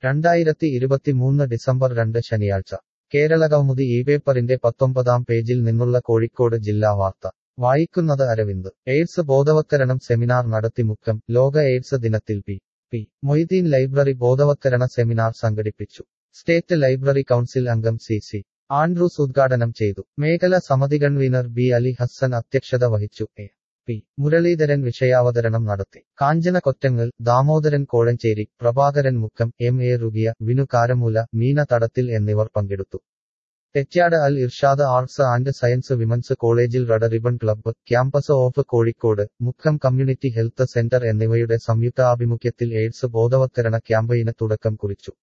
രണ്ടായിരത്തി ഇരുപത്തിമൂന്ന് ഡിസംബർ രണ്ട് ശനിയാഴ്ച കേരളകൗമുദി ഈ പേപ്പറിന്റെ പത്തൊമ്പതാം പേജിൽ നിന്നുള്ള കോഴിക്കോട് ജില്ലാ വാർത്ത വായിക്കുന്നത് അരവിന്ദ് എയ്ഡ്സ് ബോധവത്കരണം സെമിനാർ നടത്തി മുക്കം ലോക എയ്ഡ്സ് ദിനത്തിൽ പി പി മൊയ്തീൻ ലൈബ്രറി ബോധവത്കരണ സെമിനാർ സംഘടിപ്പിച്ചു സ്റ്റേറ്റ് ലൈബ്രറി കൗൺസിൽ അംഗം സി സി ആൻഡ്രൂസ് ഉദ്ഘാടനം ചെയ്തു മേഖല സമിതി കൺവീനർ ബി അലി ഹസ്സൻ അധ്യക്ഷത വഹിച്ചു എ പി മുരളീധരൻ വിഷയാവതരണം നടത്തി കാഞ്ചന കൊറ്റങ്ങൽ ദാമോദരൻ കോഴഞ്ചേരി പ്രഭാകരൻ മുക്കം എം എ റുഗിയ വിനു കാരമൂല മീന തടത്തിൽ എന്നിവർ പങ്കെടുത്തു Thettiyad Al Irshad arts and science women's കോളേജിൽ red ribbon club campus of Kozhikode Mukkam community health centre എന്നിവയുടെ സംയുക്താഭിമുഖ്യത്തിൽ എയ്ഡ്സ് ബോധവത്കരണ ക്യാമ്പയിന് തുടക്കം കുറിച്ചു